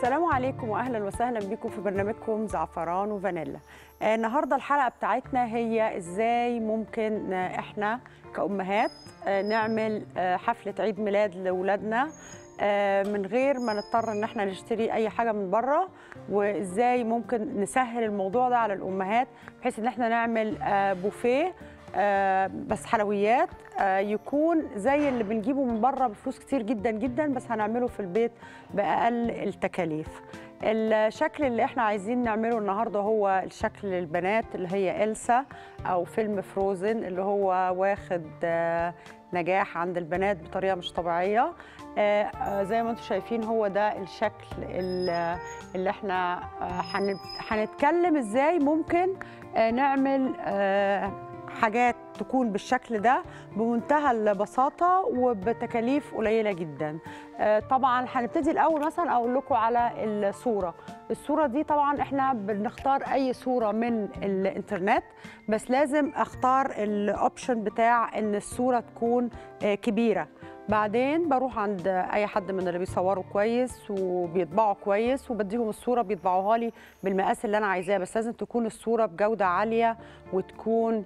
السلام عليكم واهلا وسهلا بكم في برنامجكم زعفران وفانيلا آه، النهارده الحلقه بتاعتنا هي ازاي ممكن آه، احنا كامهات آه، نعمل آه، حفله عيد ميلاد لاولادنا آه، من غير ما نضطر ان احنا نشتري اي حاجه من بره وازاي ممكن نسهل الموضوع ده على الامهات بحيث ان احنا نعمل آه، بوفيه آه، بس حلويات آه، يكون زي اللي بنجيبه من بره بفلوس كتير جدا جدا بس هنعمله في البيت باقل التكاليف الشكل اللي احنا عايزين نعمله النهارده هو الشكل البنات اللي هي إلسا او فيلم فروزن اللي هو واخد آه، نجاح عند البنات بطريقه مش طبيعيه آه، آه، زي ما انتم شايفين هو ده الشكل ال- اللي احنا آه، هن- هنتكلم ازاي ممكن آه، نعمل آه، حاجات تكون بالشكل ده بمنتهى البساطة وبتكاليف قليلة جدا آه، طبعا هنبتدي الأول مثلا أقول لكم على الصورة الصورة دي طبعا احنا بنختار أي صورة من الإنترنت بس لازم أختار الأوبشن بتاع إن الصورة تكون آه، كبيرة بعدين بروح عند اي حد من اللي بيصوروا كويس وبيطبعوا كويس وبديهم الصوره بيطبعوها لي بالمقاس اللي انا عايزاه بس لازم تكون الصوره بجوده عاليه وتكون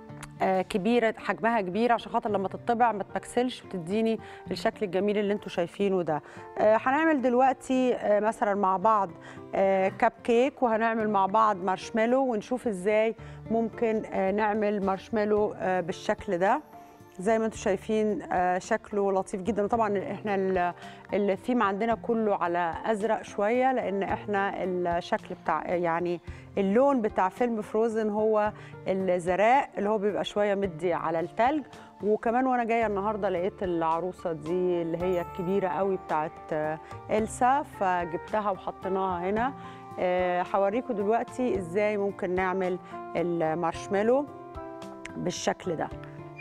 آه، كبيره حجمها كبير عشان خاطر لما تطبع ما تبكسلش وتديني الشكل الجميل اللي انتم شايفينه ده آه، هنعمل دلوقتي آه، مثلا مع بعض آه، كب كيك وهنعمل مع بعض مارشميلو ونشوف ازاي ممكن آه، نعمل مارشميلو آه، بالشكل ده زي ما انتم شايفين آه، شكله لطيف جدا وطبعا احنا ال- الثيم عندنا كله على ازرق شويه لان احنا الشكل بتاع يعني اللون بتاع فيلم فروزن هو الزراء اللي هو بيبقى شويه مدي على التلج وكمان وانا جايه النهارده لقيت العروسه دي اللي هي الكبيره قوي بتاعت آه، إلسا فجبتها وحطيناها هنا آه، هوريكم دلوقتي ازاي ممكن نعمل المارشميلو بالشكل ده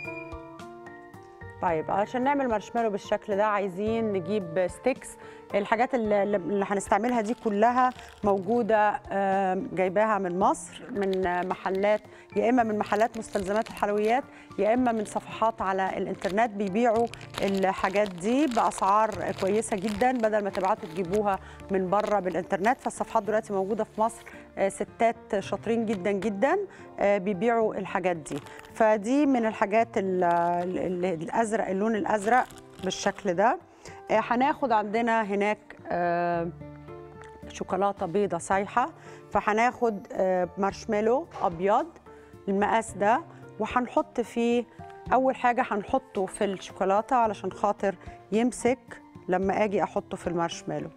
طيب علشان نعمل مارشميلو بالشكل ده عايزين نجيب ستيكس الحاجات اللي, اللي هنستعملها دي كلها موجودة آم، جايباها من مصر من آه، محلات يا إما من محلات مستلزمات الحلويات يا إما من صفحات على الإنترنت بيبيعوا الحاجات دي بأسعار كويسة جدا بدل ما تبعتوا تجيبوها من بره بالإنترنت فالصفحات دلوقتي موجودة في مصر آه، ستات شاطرين جدا جدا آه، بيبيعوا الحاجات دي فدي من الحاجات ال- ال- الازرق اللون الازرق بالشكل ده آه، هناخد عندنا هناك آه، شوكولاته بيضه سايحه فهناخد آه، مارشميلو ابيض المقاس ده وهنحط فيه اول حاجه هنحطه في الشوكولاته علشان خاطر يمسك لما اجي احطه في المارشميلو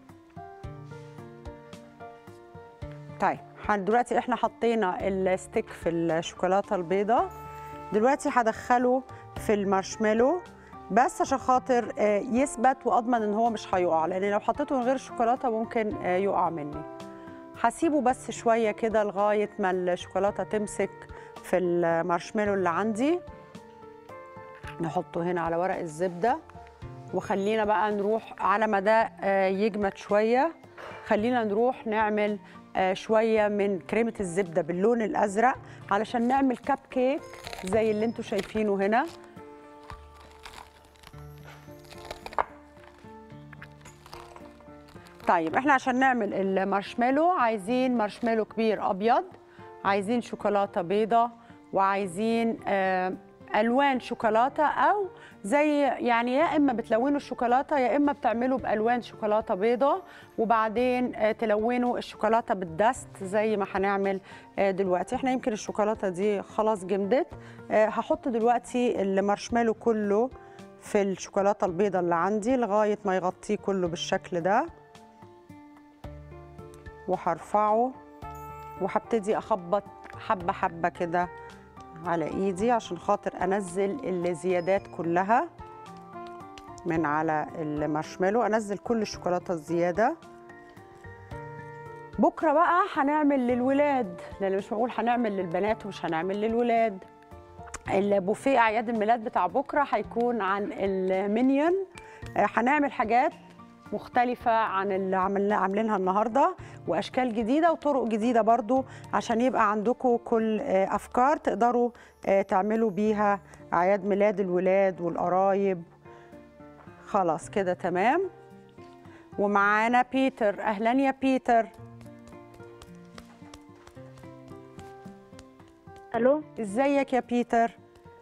طيب هن- دلوقتي احنا حطينا الستيك في الشوكولاته البيضاء دلوقتي هدخله في المارشميلو بس عشان خاطر آه، يثبت واضمن ان هو مش هيقع لان لو حطيته من غير الشوكولاته ممكن آه، يقع مني هسيبه بس شويه كده لغايه ما الشوكولاته تمسك في المارشميلو اللي عندي نحطه هنا على ورق الزبده وخلينا بقى نروح على ما ده آه، يجمد شويه خلينا نروح نعمل آه، شويه من كريمه الزبده باللون الازرق علشان نعمل كب كيك زي اللي انتوا شايفينه هنا طيب احنا عشان نعمل المارشميلو عايزين مارشميلو كبير ابيض عايزين شوكولاته بيضه وعايزين آه، الوان شوكولاته او زي يعني يا اما بتلونوا الشوكولاته يا اما بتعملوا بالوان شوكولاته بيضه وبعدين آه، تلونوا الشوكولاته بالدست زي ما هنعمل آه، دلوقتي احنا يمكن الشوكولاته دي خلاص جمدت آه، هحط دلوقتي المارشميلو كله في الشوكولاته البيضه اللي عندي لغايه ما يغطيه كله بالشكل ده وهرفعه وهبتدي اخبط حبه حبه كده على ايدي عشان خاطر انزل الزيادات كلها من على المارشميلو انزل كل الشوكولاته الزياده بكره بقى هنعمل للولاد لان مش معقول هنعمل للبنات ومش هنعمل للولاد البوفيه اعياد الميلاد بتاع بكره هيكون عن المينيون آه، هنعمل حاجات مختلفة عن اللي عملنا عاملينها النهاردة وأشكال جديدة وطرق جديدة برضو عشان يبقى عندكم كل آه، أفكار تقدروا آه، تعملوا بيها أعياد ميلاد الولاد والقرايب خلاص كده تمام ومعانا بيتر اهلا يا بيتر الو ازيك يا بيتر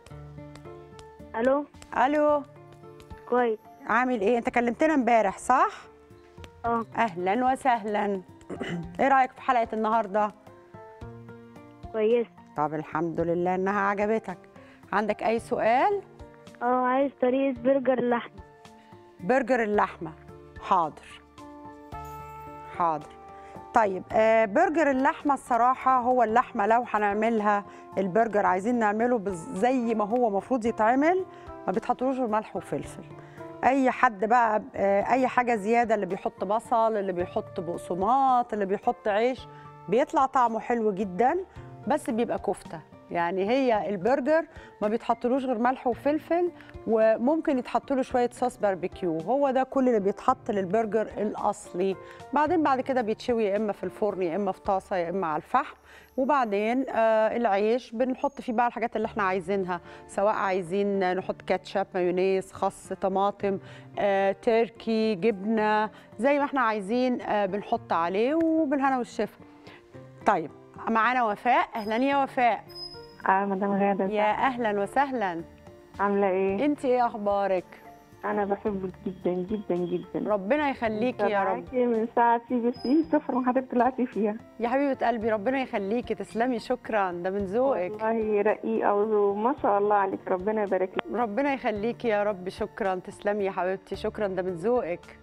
الو الو كويس عامل ايه انت كلمتنا امبارح صح اه اهلا وسهلا ايه رايك في حلقه النهارده كويس طب الحمد لله انها عجبتك عندك اي سؤال اه عايز طريقة برجر اللحمة برجر اللحمه حاضر حاضر طيب آه برجر اللحمه الصراحه هو اللحمه لو هنعملها البرجر عايزين نعمله بز- زي ما هو المفروض يتعمل ما بتحطلوش غير ملح وفلفل اي حد بقى آه اي حاجه زياده اللي بيحط بصل اللي بيحط بقسماط اللي بيحط عيش بيطلع طعمه حلو جدا بس بيبقى كفته يعني هي البرجر ما بيتحطلوش غير ملح وفلفل وممكن يتحط له شويه صوص باربيكيو هو ده كل اللي بيتحط للبرجر الاصلي بعدين بعد كده بيتشوي يا اما في الفرن يا اما في طاسه يا اما على الفحم وبعدين آه العيش بنحط فيه بقى الحاجات اللي احنا عايزينها سواء عايزين نحط كاتشب مايونيز خس طماطم آه تركي جبنه زي ما احنا عايزين آه بنحط عليه وبالهنا والشفا طيب معانا وفاء اهلا يا وفاء اه مدام غادة يا اهلا وسهلا عاملة ايه؟ انت ايه اخبارك أنا بحبك جدا جدا جدا ربنا يخليكي يا رب متابعاكي من ساعة سي بي سي صفر ما حضرتك طلعتي فيها يا حبيبه قلبي ربنا يخليكي تسلمي شكرا ده من ذوقك والله رقيقة وما شاء الله عليك ربنا يبارك لك ربنا يخليكي يا رب شكرا تسلمي يا حبيبتي شكرا ده من ذوقك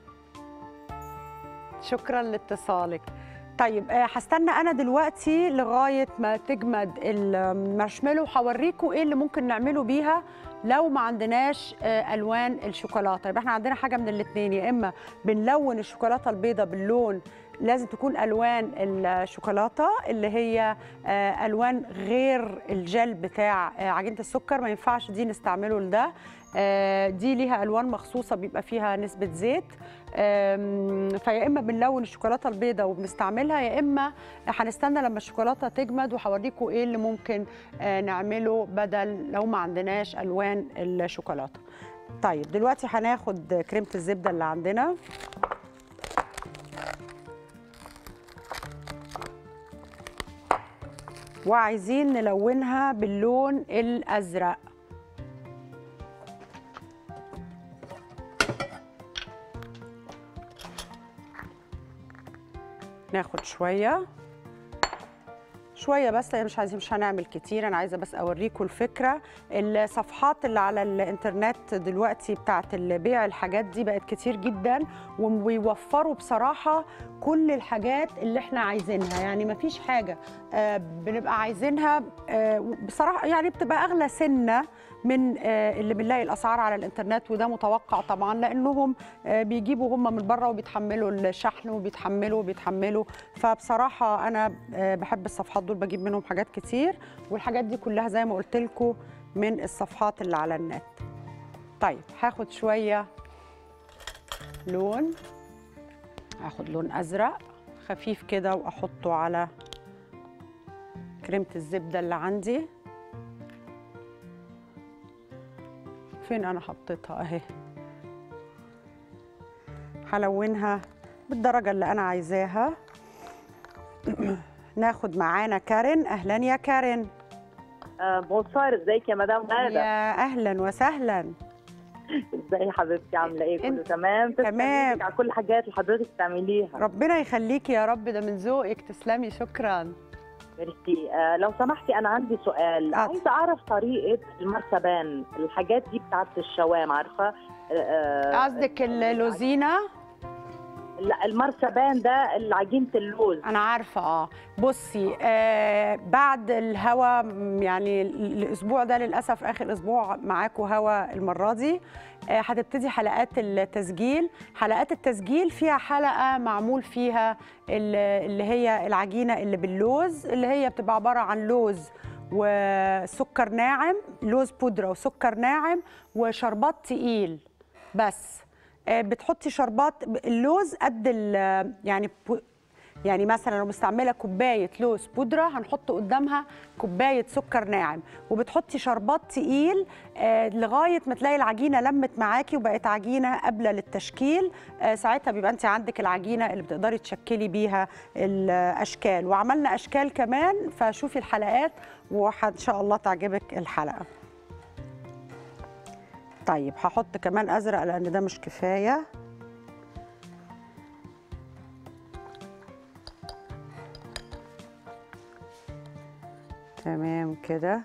شكرا لاتصالك طيب آه، هستنى انا دلوقتي لغايه ما تجمد المارشميلو هوريكم ايه اللي ممكن نعمله بيها لو ما عندناش آه، الوان الشوكولاته يبقى احنا عندنا حاجه من الاثنين يا اما بنلون الشوكولاته البيضاء باللون لازم تكون الوان الشوكولاته اللي هي آه، الوان غير الجل بتاع آه، عجينه السكر ما ينفعش دي نستعمله لده آه، دي ليها الوان مخصوصه بيبقى فيها نسبه زيت آم، فيا اما بنلون الشوكولاته البيضاء وبنستعملها يا اما هنستنى لما الشوكولاته تجمد وهوريكم ايه اللي ممكن آه، نعمله بدل لو ما عندناش الوان الشوكولاته طيب دلوقتي هناخد كريمه الزبده اللي عندنا وعايزين نلونها باللون الازرق ناخد شويه شويه بس لأن مش عايزين مش هنعمل كتير انا عايزه بس اوريكم الفكره الصفحات اللي على الانترنت دلوقتي بتاعت البيع الحاجات دي بقت كتير جدا وبيوفروا بصراحه كل الحاجات اللي احنا عايزينها يعني مفيش حاجه آه، بنبقى عايزينها آه، بصراحه يعني بتبقى اغلى سنه من آه، اللي بنلاقي الاسعار على الانترنت وده متوقع طبعا لانهم آه، بيجيبوا هم من بره وبيتحملوا الشحن وبيتحملوا وبيتحملوا فبصراحه انا آه، بحب الصفحات دول بجيب منهم حاجات كتير والحاجات دي كلها زي ما قلت لكم من الصفحات اللي على النت طيب هاخد شويه لون هاخد لون ازرق خفيف كده واحطه على كريمه الزبده اللي عندي فين انا حطيتها اهي هلونها بالدرجه اللي انا عايزاها ناخد معانا كارين اهلا يا كارين آه، بونسوار ازيك يا مدام غاده يا اهلا وسهلا ازاي حبيبتي عامله ايه كله انت- تمام تسلمي تمام. إيدك على كل الحاجات اللي حضرتك بتعمليها ربنا يخليكي يا رب ده من ذوقك تسلمي شكرا ميرسي آه لو سمحتي انا عندي سؤال اتفضل. عايزه اعرف طريقه المرسبان الحاجات دي بتاعت الشوام عارفه آه، قصدك اللوزينه لا المرسبان ده اللي عجينه اللوز انا عارفه اه بصي آه بعد الهوا م، يعني ال- الاسبوع ده للاسف اخر اسبوع معاكم هوا المره دي آه هتبتدي حلقات التسجيل حلقات التسجيل فيها حلقه معمول فيها ال- اللي هي العجينه اللي باللوز اللي هي بتبقى عباره عن لوز وسكر ناعم لوز بودره وسكر ناعم وشربات تقيل بس آه، بتحطي شربات اللوز قد ال- يعني بو- يعني مثلا لو مستعمله كوبايه لوز بودره هنحط قدامها كوبايه سكر ناعم وبتحطي شربات تقيل آه لغايه ما تلاقي العجينه لمت معاكي وبقت عجينه قابله للتشكيل آه ساعتها بيبقى انت عندك العجينه اللي بتقدري تشكلي بيها الاشكال وعملنا اشكال كمان فشوفي الحلقات وان شاء الله تعجبك الحلقه طيب هحط كمان ازرق لان ده مش كفايه تمام كده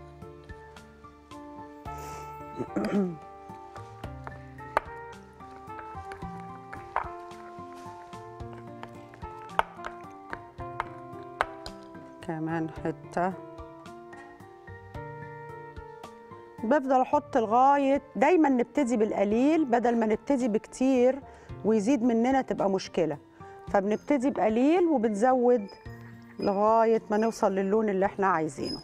كمان حته بفضل احط لغايه دايما نبتدي بالقليل بدل ما نبتدي بكتير ويزيد مننا تبقى مشكله فبنبتدي بقليل وبنزود لغايه ما نوصل للون اللي احنا عايزينه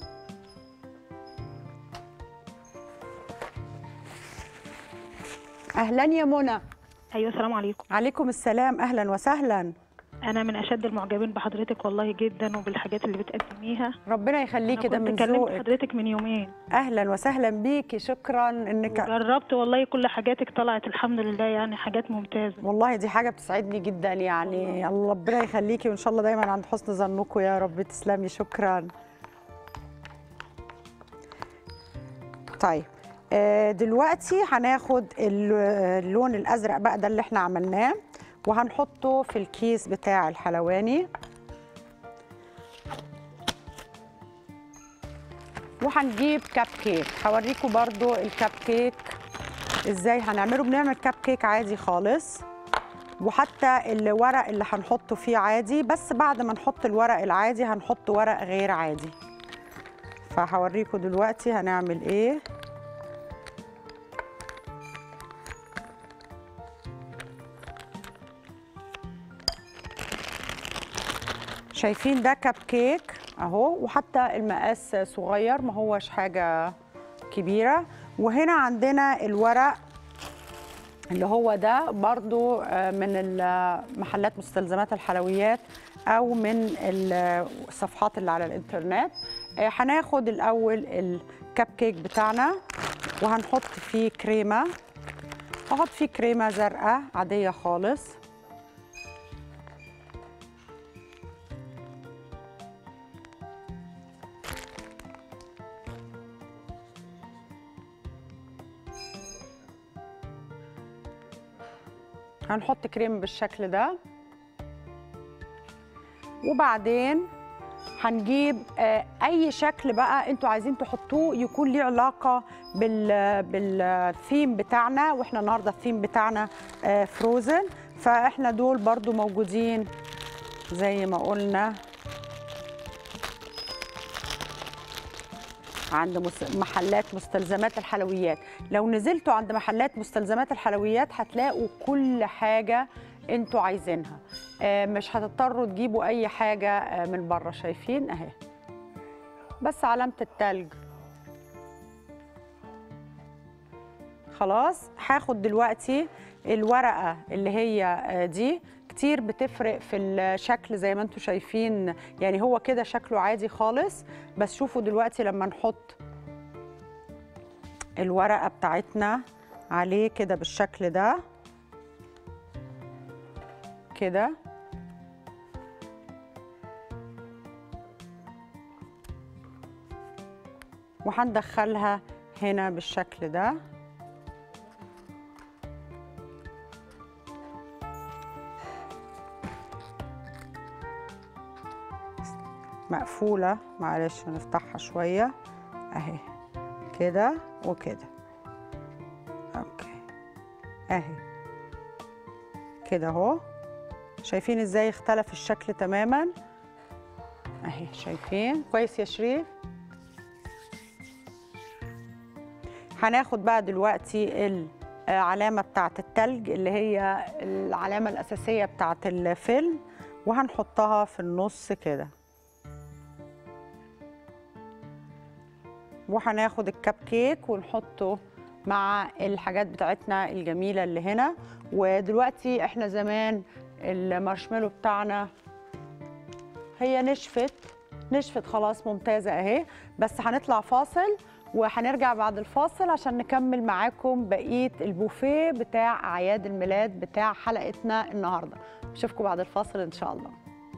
اهلا يا منى ايوه السلام عليكم عليكم السلام اهلا وسهلا انا من اشد المعجبين بحضرتك والله جدا وبالحاجات اللي بتقدميها ربنا يخليكي ده أنا من كنت كلمت ذوقك حضرتك من يومين اهلا وسهلا بيكي شكرا انك جربت والله كل حاجاتك طلعت الحمد لله يعني حاجات ممتازه والله دي حاجه بتسعدني جدا يعني الله ربنا يخليكي وان شاء الله دايما عند حسن ظنكم يا رب تسلمي شكرا طيب آه، دلوقتي هناخد ال- اللون الازرق بقى ده اللي احنا عملناه وهنحطه في الكيس بتاع الحلواني وهنجيب كب كيك هوريكم برضو الكب كيك ازاي هنعمله بنعمل كب كيك عادي خالص وحتى الورق اللي هنحطه فيه عادي بس بعد ما نحط الورق العادي هنحط ورق غير عادي فهوريكم دلوقتي هنعمل ايه شايفين ده كب كيك اهو وحتى المقاس صغير ما هوش حاجه كبيره وهنا عندنا الورق اللي هو ده برضو آه، من ال- محلات مستلزمات الحلويات او من ال- الصفحات اللي على الانترنت آه، هناخد الاول الكب كيك بتاعنا وهنحط فيه كريمه هحط فيه كريمه زرقاء عاديه خالص هنحط كريم بالشكل ده وبعدين هنجيب آه، اي شكل بقى انتوا عايزين تحطوه يكون ليه علاقه بال بالثيم بتاعنا واحنا النهارده الثيم بتاعنا فروزن فاحنا دول برضو موجودين زي ما قلنا عند مس- محلات مستلزمات الحلويات لو نزلتوا عند محلات مستلزمات الحلويات هتلاقوا كل حاجة انتوا عايزينها آه، مش هتضطروا تجيبوا اي حاجة آه، من بره شايفين اهي بس علامة التلج خلاص هاخد دلوقتي الورقة اللي هي آه، دي كتير بتفرق في الشكل زي ما انتم شايفين يعني هو كده شكله عادي خالص بس شوفوا دلوقتي لما نحط الورقة بتاعتنا عليه كده بالشكل ده كده وهندخلها هنا بالشكل ده مقفولة معلش نفتحها شوية اهي كده وكده اوكي اهي كده اهو شايفين ازاي اختلف الشكل تماما اهي شايفين كويس يا شريف هناخد بقى دلوقتي العلامة بتاعت التلج اللي هي العلامة الأساسية بتاعت الفيلم وهنحطها في النص كده وهناخد الكب كيك ونحطه مع الحاجات بتاعتنا الجميلة اللي هنا ودلوقتي احنا زمان المارشميلو بتاعنا هي نشفت نشفت خلاص ممتازه اهي بس هنطلع فاصل وهنرجع بعد الفاصل عشان نكمل معاكم بقيه البوفيه بتاع اعياد الميلاد بتاع حلقتنا النهارده اشوفكم بعد الفاصل ان شاء الله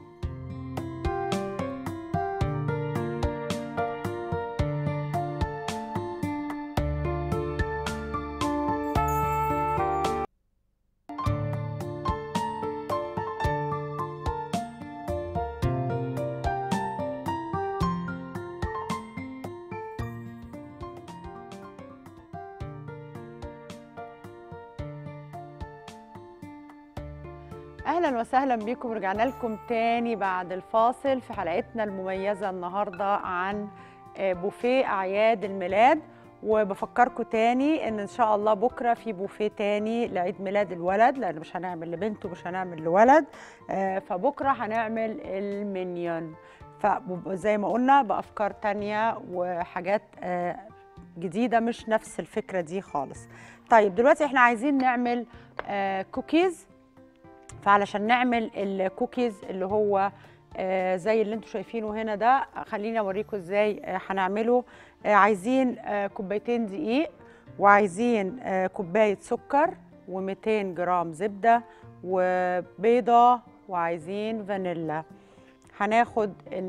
اهلا وسهلا بكم رجعنا لكم تاني بعد الفاصل في حلقتنا المميزه النهارده عن آه، بوفيه اعياد الميلاد وبفكركم تاني ان ان شاء الله بكره في بوفيه تاني لعيد ميلاد الولد لان مش هنعمل لبنت ومش هنعمل لولد آه، فبكره هنعمل المنيون فزي ما قلنا بافكار تانية وحاجات آه، جديده مش نفس الفكره دي خالص طيب دلوقتي احنا عايزين نعمل آه، كوكيز فعلشان نعمل الكوكيز اللي هو آه، زي اللي انتم شايفينه هنا ده خليني اوريكم ازاي آه، هنعمله آه، عايزين آه، كوبايتين دقيق وعايزين آه، كوبايه سكر و200 جرام زبده وبيضه وعايزين فانيلا هناخد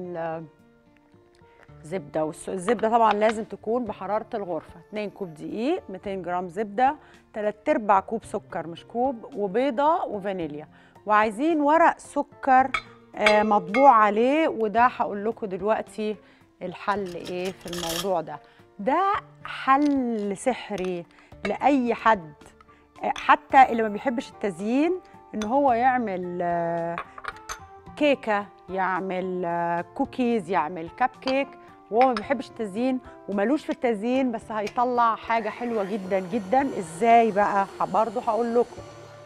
الزبده والس- الزبده طبعا لازم تكون بحراره الغرفه 2 كوب دقيق 200 جرام زبده 3 ارباع كوب سكر مش كوب وبيضه وفانيليا وعايزين ورق سكر آه، مطبوع عليه وده هقول لكم دلوقتي الحل ايه في الموضوع ده ده حل سحري لاي حد آه، حتى اللي ما بيحبش التزيين ان هو يعمل آه، كيكه يعمل آه، كوكيز يعمل كب كيك وهو ما بيحبش التزيين وملوش في التزيين بس هيطلع حاجه حلوه جدا جدا ازاي بقى برضه هقول لكم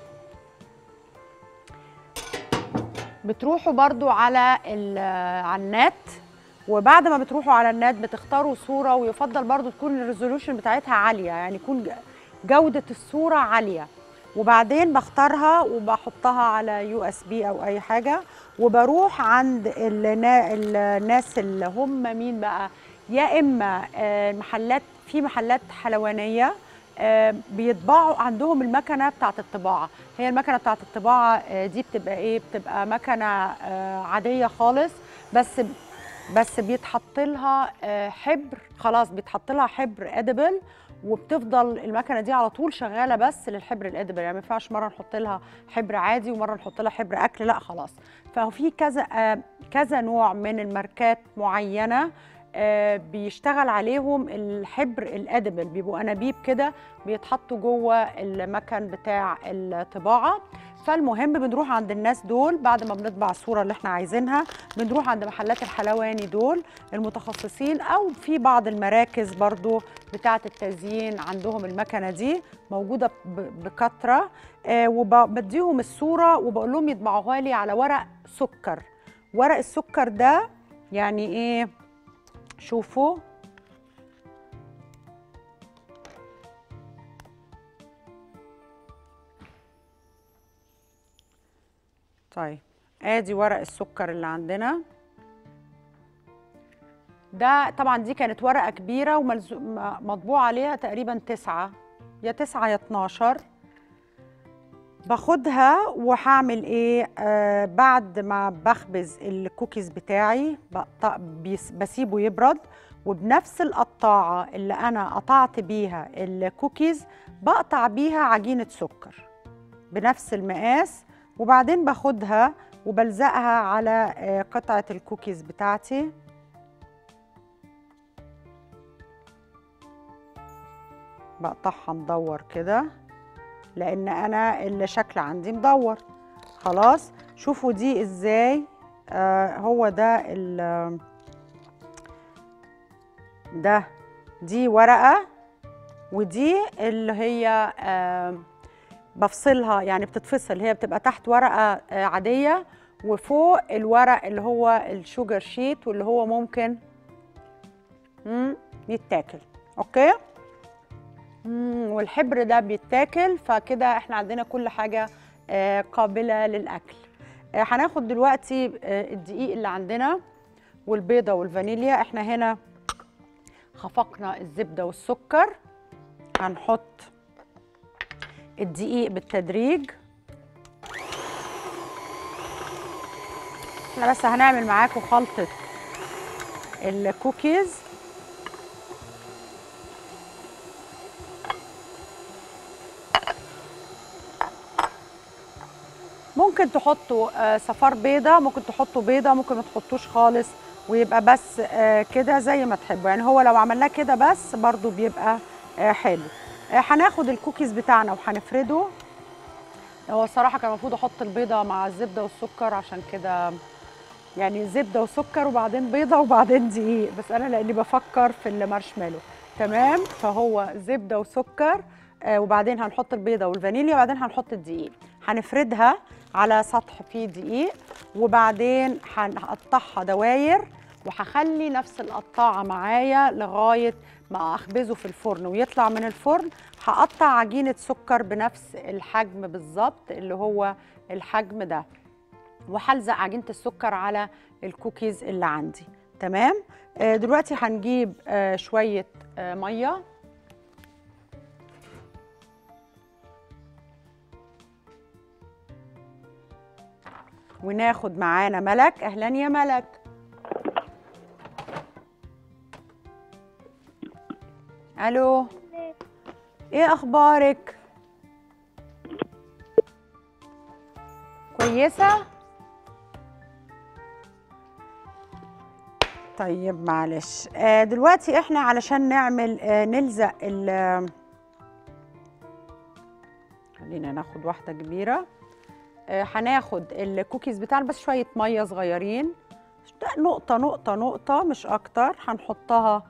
بتروحوا برضو على ال- على النت وبعد ما بتروحوا على النت بتختاروا صورة ويفضل برضو تكون الريزولوشن بتاعتها عالية يعني يكون ج- جودة الصورة عالية وبعدين بختارها وبحطها على يو اس بي او اي حاجة وبروح عند النا- الناس اللي هم مين بقى يا اما آه، محلات في محلات حلوانية آه، بيطبعوا عندهم المكنه بتاعت الطباعه هي المكنه بتاعت الطباعه آه، دي بتبقى ايه بتبقى مكنه آه، عاديه خالص بس بس بيتحط لها آه، حبر خلاص بيتحط لها حبر ادبل وبتفضل المكنه دي على طول شغاله بس للحبر الادبل يعني ما ينفعش مره نحط لها حبر عادي ومره نحط لها حبر اكل لا خلاص ففي كذا آه، كذا نوع من الماركات معينه آه، بيشتغل عليهم الحبر الادبل بيبقوا انابيب كده بيتحطوا جوه المكن بتاع الطباعه فالمهم بنروح عند الناس دول بعد ما بنطبع الصوره اللي احنا عايزينها بنروح عند محلات الحلواني دول المتخصصين او في بعض المراكز برضو بتاعه التزيين عندهم المكنه دي موجوده ب- بكثره آه وبديهم الصوره وبقول لهم يطبعوها لي على ورق سكر ورق السكر ده يعني ايه شوفوا طيب ادي ورق السكر اللي عندنا ده طبعا دي كانت ورقه كبيره ومطبوع عليها تقريبا تسعة يا تسعة يا 12 باخدها وهعمل ايه آه بعد ما بخبز الكوكيز بتاعي بقط- بيس- بسيبه يبرد وبنفس القطاعه اللي انا قطعت بيها الكوكيز بقطع بيها عجينه سكر بنفس المقاس وبعدين باخدها وبلزقها على آه، قطعه الكوكيز بتاعتي بقطعها مدور كده لان انا الشكل عندي مدور خلاص شوفوا دي ازاي آه هو ده ال ده دي ورقه ودي اللي هي آه بفصلها يعني بتتفصل هي بتبقى تحت ورقه آه عاديه وفوق الورق اللي هو الشوجر شيت واللي هو ممكن مم، يتاكل اوكي مم، والحبر ده بيتاكل فكده احنا عندنا كل حاجه آه، قابله للاكل آه، هناخد دلوقتي آه، الدقيق اللي عندنا والبيضه والفانيليا احنا هنا خفقنا الزبده والسكر هنحط الدقيق بالتدريج احنا بس هنعمل معاكم خلطه الكوكيز ممكن تحطوا آه، صفار بيضة ممكن تحطوا بيضة ممكن ما تحطوش خالص ويبقى بس آه، كده زي ما تحبوا يعني هو لو عملناه كده بس برضو بيبقى آه، حلو آه، هناخد الكوكيز بتاعنا وهنفرده هو الصراحة كان المفروض احط البيضة مع الزبدة والسكر عشان كده يعني زبدة وسكر وبعدين بيضة وبعدين دقيق بس انا لاني بفكر في المارشميلو تمام فهو زبدة وسكر آه، وبعدين هنحط البيضة والفانيليا وبعدين هنحط الدقيق هنفردها على سطح فيه دقيق وبعدين هنقطعها دواير وهخلي نفس القطاعة معايا لغاية ما أخبزه في الفرن ويطلع من الفرن هقطع عجينة سكر بنفس الحجم بالظبط اللي هو الحجم ده وهلزق عجينة السكر على الكوكيز اللي عندي تمام آه، دلوقتي هنجيب آه، شوية آه، مية وناخد معانا ملك اهلا يا ملك الو ايه اخبارك كويسه طيب معلش آه دلوقتي احنا علشان نعمل آه نلزق ال خلينا ناخد واحده كبيره آه، هناخد الكوكيز بتاعنا بس شويه ميه صغيرين نقطه نقطه نقطه مش اكتر هنحطها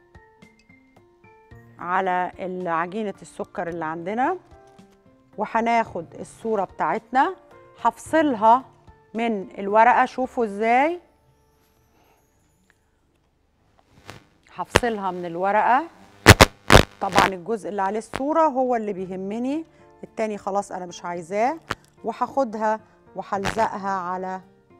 على عجينه السكر اللي عندنا وهناخد الصوره بتاعتنا هفصلها من الورقه شوفوا ازاي هفصلها من الورقه طبعا الجزء اللي عليه الصوره هو اللي بيهمني التاني خلاص انا مش عايزاه وهاخدها وهلزقها على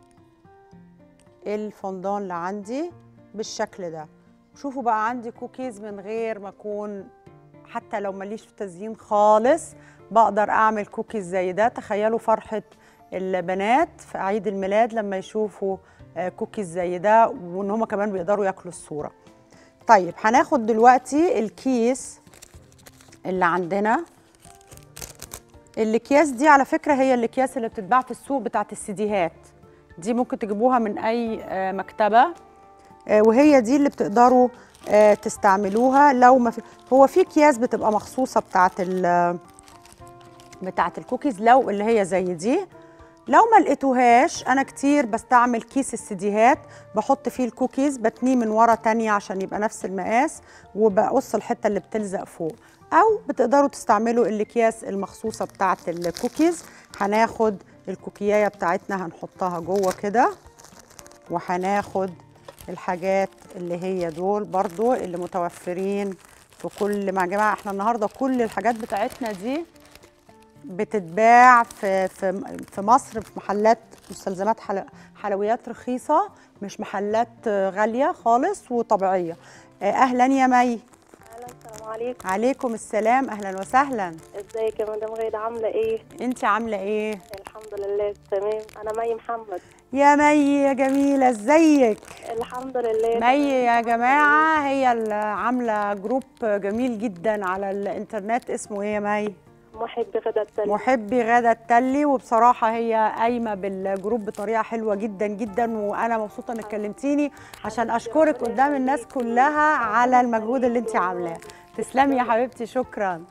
الفondان اللي عندي بالشكل ده شوفوا بقى عندي كوكيز من غير ما اكون حتى لو ماليش في تزيين خالص بقدر اعمل كوكيز زي ده تخيلوا فرحة البنات في عيد الميلاد لما يشوفوا آه، كوكيز زي ده وان هما كمان بيقدروا ياكلوا الصورة طيب هناخد دلوقتي الكيس اللي عندنا الاكياس دي على فكره هي الاكياس اللي بتتباع في السوق بتاعت السيديهات دي ممكن تجيبوها من اي آه، مكتبه آه، وهي دي اللي بتقدروا آه، تستعملوها لو ما في هو في اكياس بتبقى مخصوصه بتاعت ال بتاعت الكوكيز لو اللي هي زي دي لو ما لقيتوهاش انا كتير بستعمل كيس السيديهات بحط فيه الكوكيز بتنيه من ورا تانية عشان يبقى نفس المقاس وبقص الحته اللي بتلزق فوق او بتقدروا تستعملوا الاكياس المخصوصه بتاعه الكوكيز هناخد الكوكيايه بتاعتنا هنحطها جوه كده وهناخد الحاجات اللي هي دول برضو اللي متوفرين في كل ما يا جماعه احنا النهارده كل الحاجات بتاعتنا دي بتتباع في في في مصر في محلات مستلزمات حل- حلويات رخيصه مش محلات غاليه خالص وطبيعيه آه، اهلا يا مي اهلا السلام عليكم عليكم السلام اهلا وسهلا ازيك يا مدام غيدة عامله ايه انت عامله ايه الحمد لله تمام انا مي محمد يا مي يا جميله ازيك الحمد لله مي يا جماعه هي اللي عامله جروب جميل جدا على الانترنت اسمه ايه يا مي محب غدا التلج محبي غادة التلي وبصراحة هي قايمة بالجروب بطريقة حلوة جدا جدا وأنا مبسوطة إنك كلمتيني عشان أشكرك قدام الناس كلها على المجهود اللي أنت عاملاه تسلمي يا حبيبتي شكرا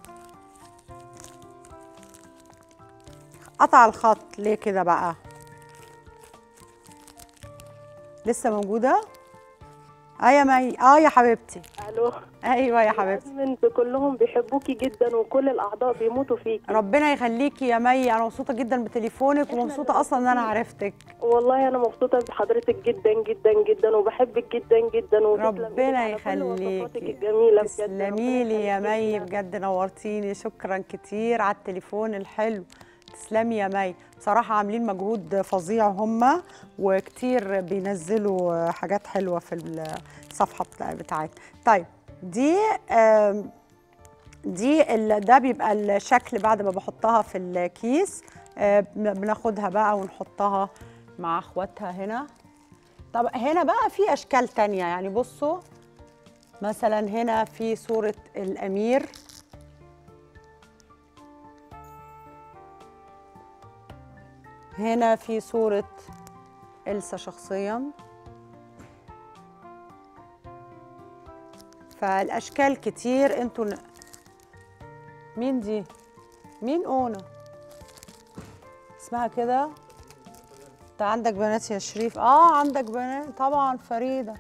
قطع الخط ليه كده بقى لسه موجودة اه يا مي اه يا حبيبتي الو ايوه يا حبيبتي انتوا كلهم بيحبوكي جدا وكل الاعضاء بيموتوا فيكي ربنا يخليكي يا مي انا مبسوطه جدا بتليفونك ومبسوطه اصلا ان انا عرفتك والله انا مبسوطه بحضرتك جدا جدا جدا وبحبك جدا جدا وتسلم ربنا إيدك على كل وصفاتك يخليكي الجميله بجد تسلمي لي يا ربنا مي يخليكي. بجد نورتيني شكرا كتير على التليفون الحلو تسلمي يا مي بصراحة عاملين مجهود فظيع هم وكتير بينزلوا حاجات حلوة في الصفحة بتاع- بتاعتنا طيب دي آم، دي ال- ده بيبقى الشكل بعد ما بحطها في الكيس آه، بن- بناخدها بقى ونحطها مع اخواتها هنا طب هنا بقى في اشكال تانية يعني بصوا مثلا هنا في صورة الامير هنا في صورة إلسا شخصيا فالأشكال كتير انتوا ن- مين دي؟ مين أونا؟ اسمها كده؟ انت عندك بنات يا شريف؟ اه عندك بنات طبعا فريدة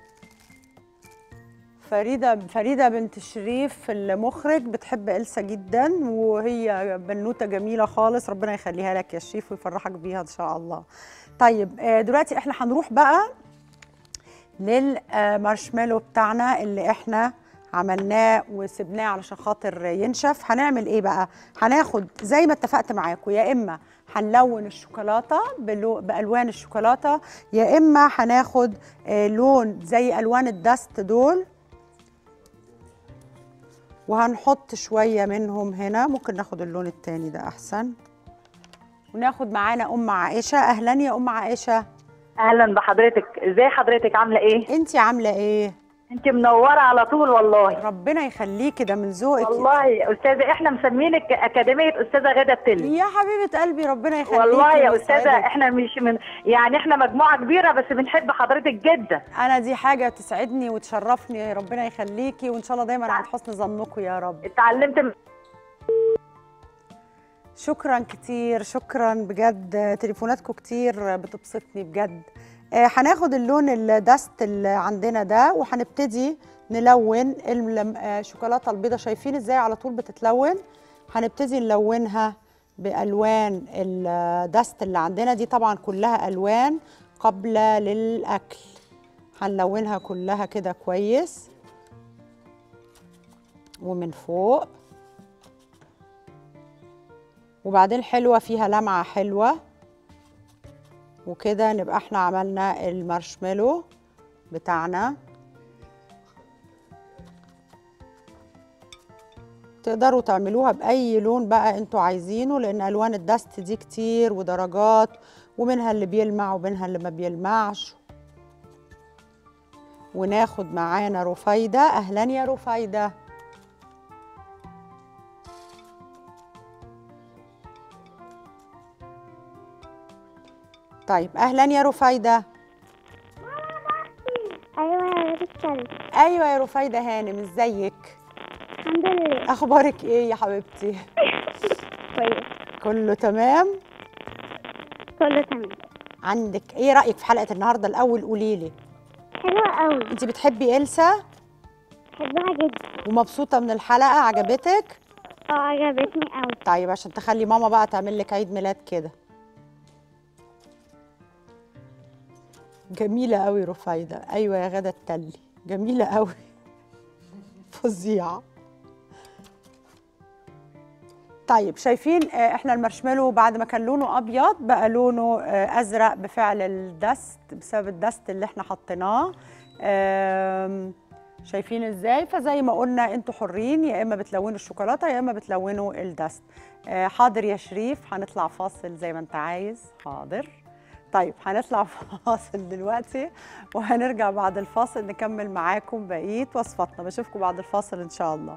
فريدة فريدة بنت شريف المخرج بتحب إلسا جدا وهي بنوتة جميلة خالص ربنا يخليها لك يا شريف ويفرحك بيها إن شاء الله طيب آه، دلوقتي احنا هنروح بقى للمارشميلو بتاعنا اللي احنا عملناه وسبناه علشان خاطر ينشف هنعمل ايه بقى هناخد زي ما اتفقت معاكم يا اما هنلون الشوكولاته بلو- بالوان الشوكولاته يا اما هناخد آه، لون زي الوان الدست دول وهنحط شويه منهم هنا ممكن ناخد اللون التاني ده احسن وناخد معانا ام عائشه اهلا يا ام عائشه اهلا بحضرتك ازاي حضرتك عامله ايه انت عامله ايه انت منوره على طول والله ربنا يخليكي ده من ذوقك والله يا استاذه احنا مسمينك اكاديميه استاذه غاده التلي يا حبيبه قلبي ربنا يخليكي والله يا ويسعدك. استاذه احنا مش من يعني احنا مجموعه كبيره بس بنحب حضرتك جدا انا دي حاجه تسعدني وتشرفني ربنا يخليكي وان شاء الله دايما عند حسن ظنكم يا رب اتعلمت من شكرا كتير شكرا بجد تليفوناتكم كتير بتبسطني بجد آه، هناخد اللون الدست اللي عندنا ده وهنبتدي نلون الم- آه، الشوكولاته البيضاء شايفين ازاي على طول بتتلون هنبتدي نلونها بالوان الدست اللي عندنا دي طبعا كلها الوان قابله للاكل هنلونها كلها كده كويس ومن فوق وبعدين حلوة فيها لمعة حلوة وكده نبقى احنا عملنا المارشميلو بتاعنا تقدروا تعملوها بأي لون بقى انتوا عايزينه لأن ألوان الدست دي كتير ودرجات ومنها اللي بيلمع ومنها اللي ما بيلمعش وناخد معانا رفايدة أهلا يا رفايدة طيب اهلا يا رفايده ايوه يا بنت ايوه يا رفايده هانم ازيك الحمد لله اخبارك ايه يا حبيبتي كويس كله تمام كله تمام عندك ايه رايك في حلقه النهارده الاول قولي لي حلوة قوي انت بتحبي إلسا بحبها جدا ومبسوطه من الحلقه عجبتك اه عجبتني قوي طيب عشان تخلي ماما بقى تعمل لك عيد ميلاد كده جميله قوي رفايده ايوه يا غدا التلي جميله قوي فظيعه طيب شايفين آه، احنا المارشميلو بعد ما كان لونه ابيض بقى لونه آه، ازرق بفعل الدست بسبب الدست اللي احنا حطيناه آم، شايفين ازاي فزي ما قلنا انتوا حرين يا اما بتلونوا الشوكولاته يا اما بتلونوا الدست آه، حاضر يا شريف هنطلع فاصل زي ما انت عايز حاضر طيب هنطلع فاصل دلوقتي وهنرجع بعد الفاصل نكمل معاكم بقيه وصفاتنا بشوفكم بعد الفاصل ان شاء الله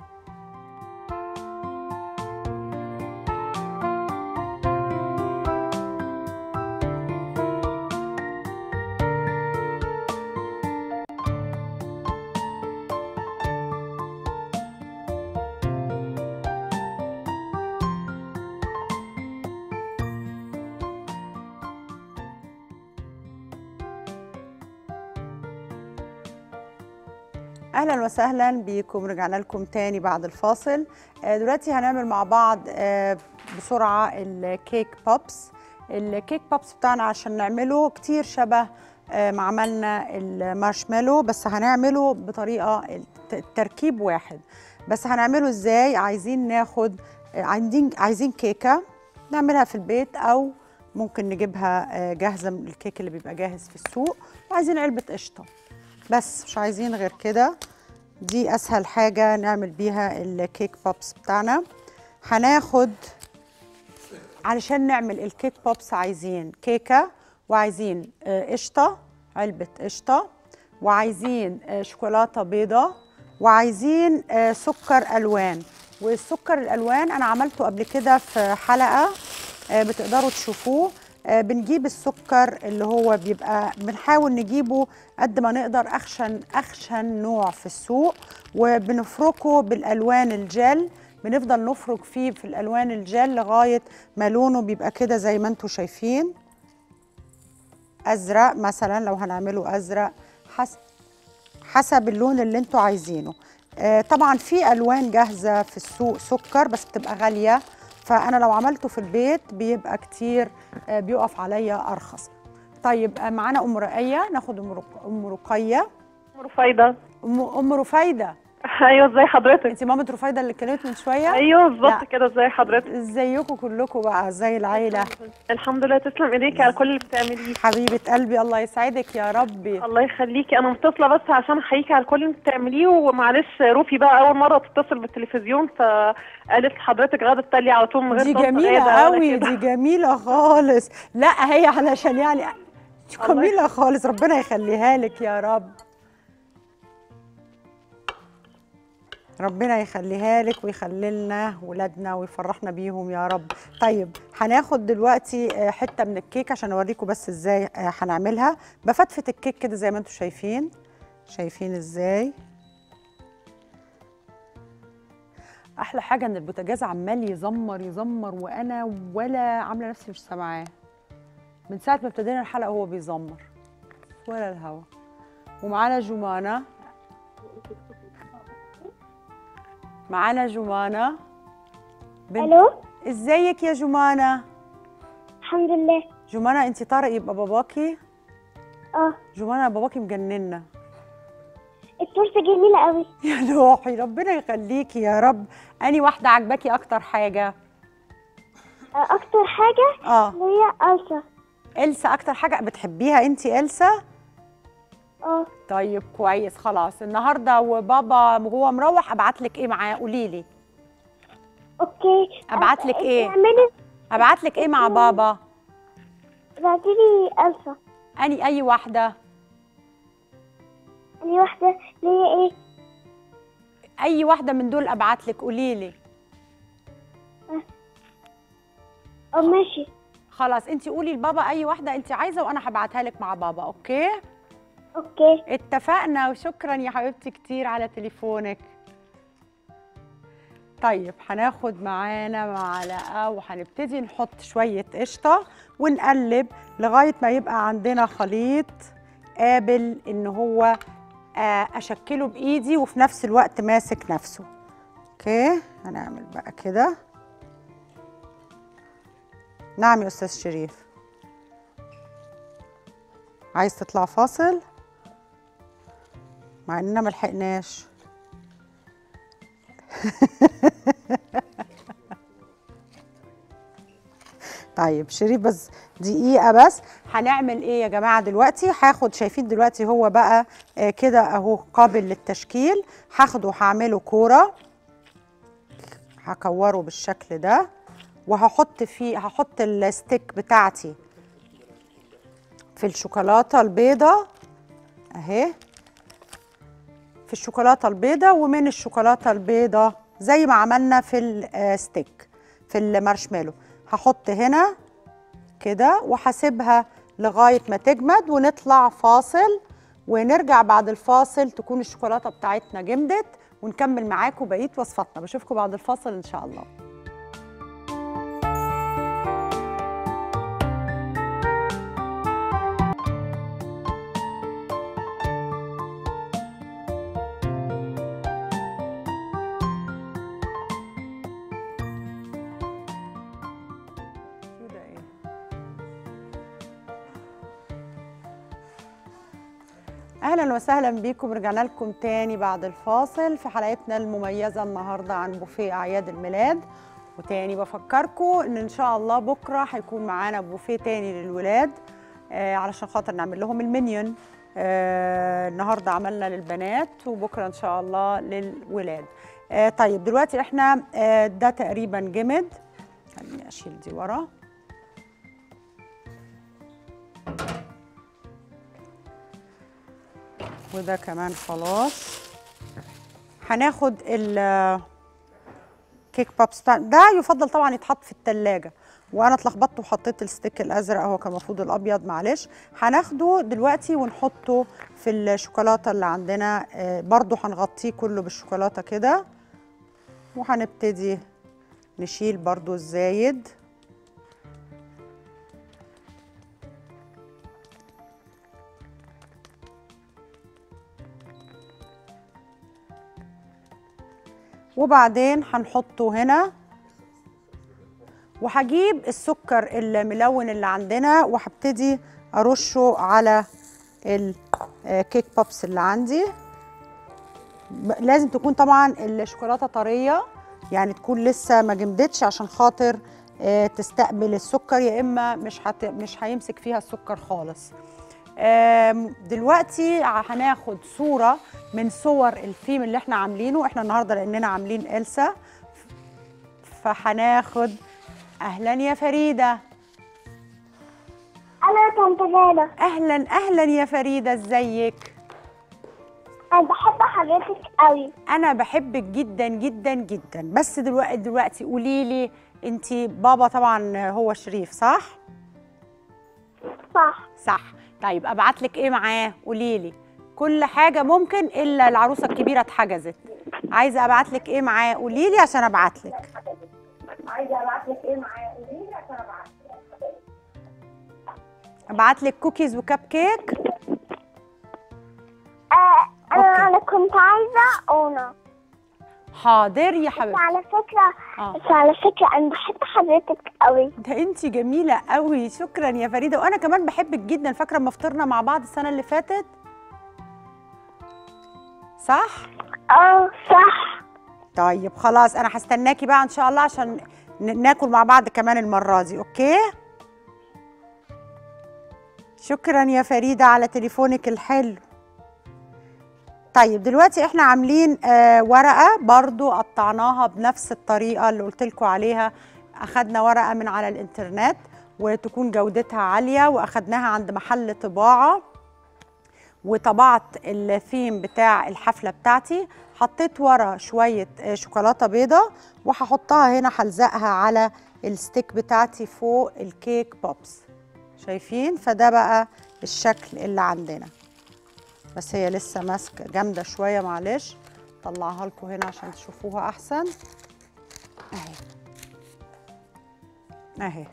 اهلا وسهلا بيكم رجعنا لكم تاني بعد الفاصل آه، دلوقتي هنعمل مع بعض آه، بسرعه الكيك بوبس الكيك بوبس بتاعنا عشان نعمله كتير شبه آه، ما عملنا المارشميلو بس هنعمله بطريقه الت- التركيب واحد بس هنعمله ازاي عايزين ناخد آه، عايزين عايزين كيكه نعملها في البيت او ممكن نجيبها آه، جاهزه من الكيك اللي بيبقى جاهز في السوق وعايزين علبه قشطه بس مش عايزين غير كده دي اسهل حاجه نعمل بيها الكيك بوبس بتاعنا هناخد علشان نعمل الكيك بوبس عايزين كيكه وعايزين آه، قشطه علبه قشطه وعايزين آه، شوكولاته بيضه وعايزين آه، سكر الوان والسكر الالوان انا عملته قبل كده في حلقه آه، بتقدروا تشوفوه آه، بنجيب السكر اللي هو بيبقى بنحاول نجيبه قد ما نقدر اخشن اخشن نوع في السوق وبنفركه بالالوان الجل بنفضل نفرك فيه في الالوان الجل لغايه ما لونه بيبقى كده زي ما انتم شايفين ازرق مثلا لو هنعمله ازرق حسب حسب اللون اللي انتوا عايزينه آه، طبعا في الوان جاهزه في السوق سكر بس بتبقى غاليه فانا لو عملته في البيت بيبقى كتير آه، بيقف عليا ارخص طيب آه، معانا ام رقيه ناخد ام رق- ام رقيه رفايدة ام ام رفايده ايوه ازي حضرتك انت مامه رفايده اللي اتكلمت من شويه ايوه لا. بالظبط كده ازي حضرتك ازيكم كلكم بقى زي العيله الحمد لله تسلم ايديكي على كل اللي بتعمليه حبيبه قلبي الله يسعدك يا ربي الله يخليكي انا متصله بس عشان احييكي على كل اللي بتعمليه ومعلش روفي بقى اول مره تتصل بالتلفزيون فقالت لحضرتك غاده تالي على طول من غير دي صوت جميله غادة ولا قوي كده. دي جميله خالص لا هي علشان يعني دي الله جميله خالص ربنا يخليها لك يا رب ربنا يخليها لك ويخلي لنا ولادنا ويفرحنا بيهم يا رب طيب هناخد دلوقتي آه، حته من الكيك عشان اوريكم بس ازاي آه، هنعملها بفتفت الكيك كده زي ما انتم شايفين شايفين ازاي احلى حاجه ان البوتاجاز عمال يزمر يزمر وانا ولا عامله نفسي مش سامعاه من ساعه ما ابتدينا الحلقه هو بيزمر ولا الهوا ومعانا جمانه معانا جمانه بنت الو ازيك يا جمانه الحمد لله جمانه انت طارق يبقى باباكي اه جمانه باباكي مجننا التورته جميله قوي يا روحي ربنا يخليكي يا رب اني واحده عجباكي اكتر حاجه آه، اكتر حاجه اه اللي هي السا إلسا أكتر حاجة بتحبيها أنت إلسا؟ اه طيب كويس خلاص النهارده وبابا وهو مروح أبعت لك إيه معاه قولي لي اوكي أبعت لك إيه؟ اعملي أبعت لك إيه مع بابا؟ ابعتي لي السا أني أي واحدة دي واحده اللي هي ايه أي واحدة من دول أبعت لك قولي لي اه ماشي خلاص أنت قولي لبابا أي واحدة أنت عايزة وأنا هبعتها لك مع بابا أوكي؟ اوكي اتفقنا وشكرا يا حبيبتي كتير على تليفونك طيب هناخد معانا معلقه وهنبتدي نحط شويه قشطه ونقلب لغايه ما يبقى عندنا خليط قابل ان هو آه، اشكله بايدي وفي نفس الوقت ماسك نفسه اوكي هنعمل بقى كده نعم يا استاذ شريف عايز تطلع فاصل مع اننا ما لحقناش طيب شريف بس دقيقة بس هنعمل ايه يا جماعة دلوقتي هاخد شايفين دلوقتي هو بقى آه، كده اهو قابل للتشكيل هاخده هعمله كورة هكوره بالشكل ده وهحط فيه هحط الستيك بتاعتي في الشوكولاتة البيضة اهي في الشوكولاته البيضاء ومن الشوكولاته البيضاء زي ما عملنا في الستيك في المارشميلو هحط هنا كده وهسيبها لغايه ما تجمد ونطلع فاصل ونرجع بعد الفاصل تكون الشوكولاته بتاعتنا جمدت ونكمل معاكم بقيه وصفاتنا بشوفكم بعد الفاصل ان شاء الله شو ده ايه اهلا وسهلا بيكم رجعنا لكم تاني بعد الفاصل في حلقتنا المميزه النهارده عن بوفيه اعياد الميلاد وتاني بفكركم ان ان شاء الله بكره هيكون معانا بوفيه تاني للولاد آه علشان خاطر نعمل لهم المنيون آه النهارده عملنا للبنات وبكره ان شاء الله للولاد آه طيب دلوقتي احنا آه ده تقريبا جمد خليني اشيل دي ورا وده كمان خلاص هناخد ال كيك بابس بتاع ده يفضل طبعا يتحط في التلاجة وانا اتلخبطت وحطيت الستيك الازرق هو كان المفروض الابيض معلش هناخده دلوقتي ونحطه في الشوكولاته اللي عندنا آه، برضو هنغطيه كله بالشوكولاته كده وهنبتدي نشيل برضو الزايد وبعدين هنحطه هنا وهجيب السكر الملون اللي عندنا وهبتدي ارشه على الكيك بوبس اللي عندي ب- لازم تكون طبعا الشوكولاته طريه يعني تكون لسه ما جمدتش عشان خاطر آه، تستقبل السكر يا اما مش هت... مش هيمسك فيها السكر خالص آم، دلوقتي هناخد صوره من صور الثيم اللي احنا عاملينه احنا النهارده لاننا عاملين إلسا فهناخد اهلا يا فريده أنا يا طنط غالة اهلا اهلا يا فريده ازيك أنا بحب حضرتك قوي انا بحبك جدا جدا جدا بس دلوقتي دلوقتي قولي لي انت بابا طبعا هو شريف صح صح صح طيب ابعت لك ايه معاه قولي لي كل حاجه ممكن الا العروسه الكبيره اتحجزت عايزه ابعت لك ايه معاه قولي لي عشان ابعت لك عايزة أبعت لك إيه معايا قولي لي عشان أبعت ابعت لك كوكيز وكب كيك آه أوكي. أنا أنا كنت عايزة أونا حاضر يا بس حبيبتي على فكرة اه بس على فكرة أنا بحب حضرتك قوي ده انت جميله قوي شكرا يا فريده وانا كمان بحبك جدا فاكره اما فطرنا مع بعض السنه اللي فاتت صح اه صح طيب خلاص انا هستناكي بقى ان شاء الله عشان ن- ناكل مع بعض كمان المره دي اوكي شكرا يا فريده على تليفونك الحلو طيب دلوقتي احنا عاملين آه ورقه برضو قطعناها بنفس الطريقه اللي قلت لكم عليها اخدنا ورقه من على الانترنت وتكون جودتها عاليه واخدناها عند محل طباعه وطبعت الثيم بتاع الحفله بتاعتي حطيت ورا شويه آه، شوكولاته بيضه وهحطها هنا هلزقها على الستيك بتاعتي فوق الكيك بوبس شايفين فده بقى الشكل اللي عندنا بس هي لسه ماسكه جامده شويه معلش طلعها لكم هنا عشان تشوفوها احسن اهي اهي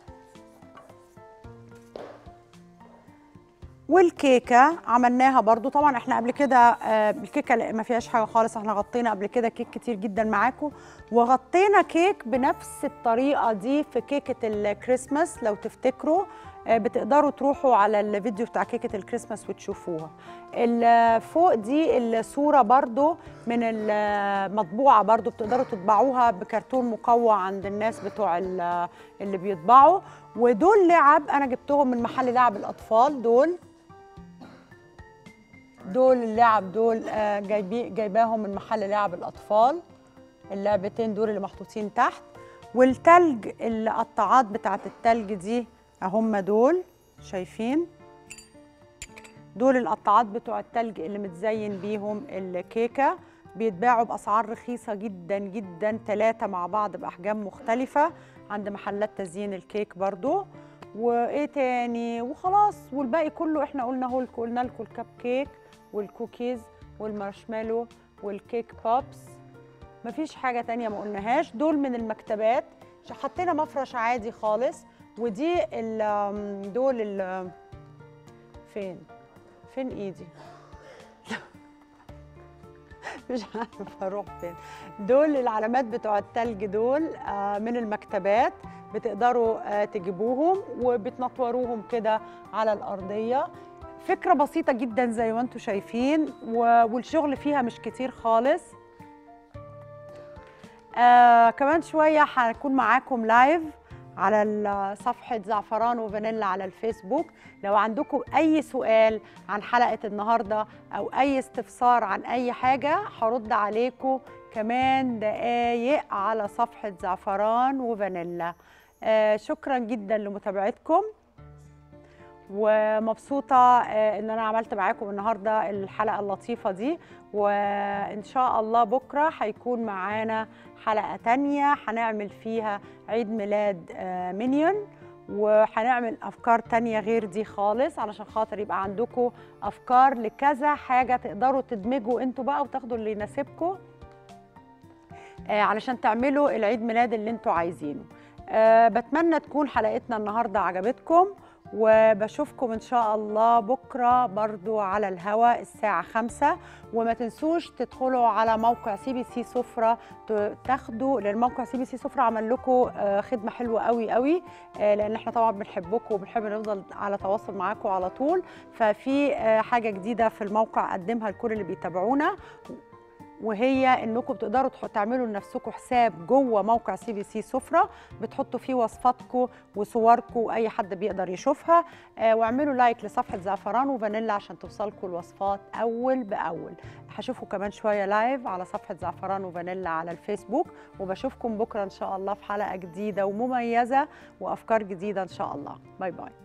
والكيكه عملناها برضو طبعا احنا قبل كده آه، الكيكه لا- ما فيهاش حاجه خالص احنا غطينا قبل كده كيك كتير جدا معاكم وغطينا كيك بنفس الطريقه دي في كيكه الكريسماس لو تفتكروا آه، بتقدروا تروحوا على الفيديو بتاع كيكه الكريسماس وتشوفوها ال- فوق دي الصوره برضو من المطبوعه برضو بتقدروا تطبعوها بكرتون مقوى عند الناس بتوع ال- اللي بيطبعوا ودول لعب انا جبتهم من محل لعب الاطفال دول دول اللعب دول آه، جايبي جايباهم من محل لعب الاطفال اللعبتين دول اللي محطوطين تحت والتلج القطاعات بتاعت التلج دي اهم دول شايفين دول القطاعات بتوع التلج اللي متزين بيهم الكيكه بيتباعوا باسعار رخيصه جدا جدا ثلاثه مع بعض باحجام مختلفه عند محلات تزيين الكيك برضو وايه تاني وخلاص والباقي كله احنا قلنا لكم قلنا لكم الكب كيك والكوكيز والمارشميلو والكيك بوبس مفيش حاجه تانية ما قلناهاش دول من المكتبات ش- حطينا مفرش عادي خالص ودي ال آم، دول ال فين فين ايدي مش عارفه اروح فين دول العلامات بتوع التلج دول آه، من المكتبات بتقدروا آه، تجيبوهم وبتنطوروهم كده على الارضيه فكره بسيطه جدا زي ما انتم شايفين و- والشغل فيها مش كتير خالص آه كمان شويه هنكون معاكم لايف على ال- صفحة زعفران وفانيلا على الفيسبوك لو عندكم أي سؤال عن حلقة النهاردة أو أي استفسار عن أي حاجة هرد عليكم كمان دقايق على صفحة زعفران وفانيلا آه شكرا جدا لمتابعتكم ومبسوطة آه، إن أنا عملت معاكم النهاردة الحلقة اللطيفة دي وإن شاء الله بكرة هيكون معانا حلقة تانية هنعمل فيها عيد ميلاد آه، مينيون وهنعمل أفكار تانية غير دي خالص علشان خاطر يبقى عندكم أفكار لكذا حاجة تقدروا تدمجوا انتوا بقى وتاخدوا اللي يناسبكم آه، علشان تعملوا العيد ميلاد اللي انتوا عايزينه آه، بتمنى تكون حلقتنا النهارده عجبتكم وبشوفكم ان شاء الله بكره برضو على الهوا الساعه خمسة وما تنسوش تدخلوا على موقع سي بي سي سفره ت- تاخدوا لان موقع سي بي سي سفره عمل لكم آه، خدمه حلوه قوي قوي آه، لان احنا طبعا بنحبكم وبنحب نفضل على تواصل معاكم على طول ففي آه، حاجه جديده في الموقع قدمها لكل اللي بيتابعونا وهي انكم تقدروا تح- تعملوا لنفسكم حساب جوه موقع سي بي سي سفره بتحطوا فيه وصفاتكم وصوركم واي حد بيقدر يشوفها آه واعملوا لايك لصفحه زعفران وفانيلا عشان توصلكم الوصفات اول باول هشوفكم كمان شويه لايف على صفحه زعفران وفانيلا على الفيسبوك وبشوفكم بكره ان شاء الله في حلقه جديده ومميزه وافكار جديده ان شاء الله باي باي